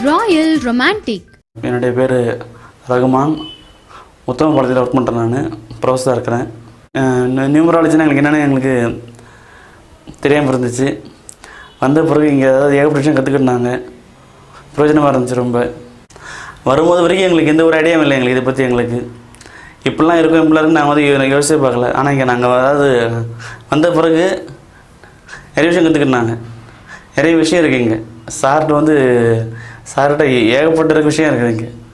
Royal romantic என்னுடைய பேர் Rahman உத்தமபாளையத்தில் work பண்ணுறேன் நான் ப்ரொஃபஸராக இருக்கிறேன் நியூமராலஜினா எங்களுக்கு என்னென்னு எங்களுக்கு தெரியாமல் இருந்துச்சு வந்த பிறகு இங்கே ஏதாவது ஏகப்பட்ட விஷயம் கற்றுக்கிட்டாங்க பிரயோஜனமாக இருந்துச்சு ரொம்ப வரும்போது வரைக்கும் எங்களுக்கு எந்த ஒரு ஐடியாவும் இல்லை எங்களுக்கு இதை பற்றி எங்களுக்கு இப்படிலாம் இருக்கும் இப்படிலாம் இருக்கு நாங்கள் வந்து யோ- யோசிச்சே பார்க்கல ஆனால் இங்கே நாங்கள் அதாவது வந்த பிறகு நிறைய விஷயம் கற்றுக்கிட்டாங்க நிறைய விஷயம் இருக்குது இங்கே சார்கிட்ட வந்து சார்கிட்ட ஏகப்பட்ட இருக்க விஷயம் இருக்குது இங்கே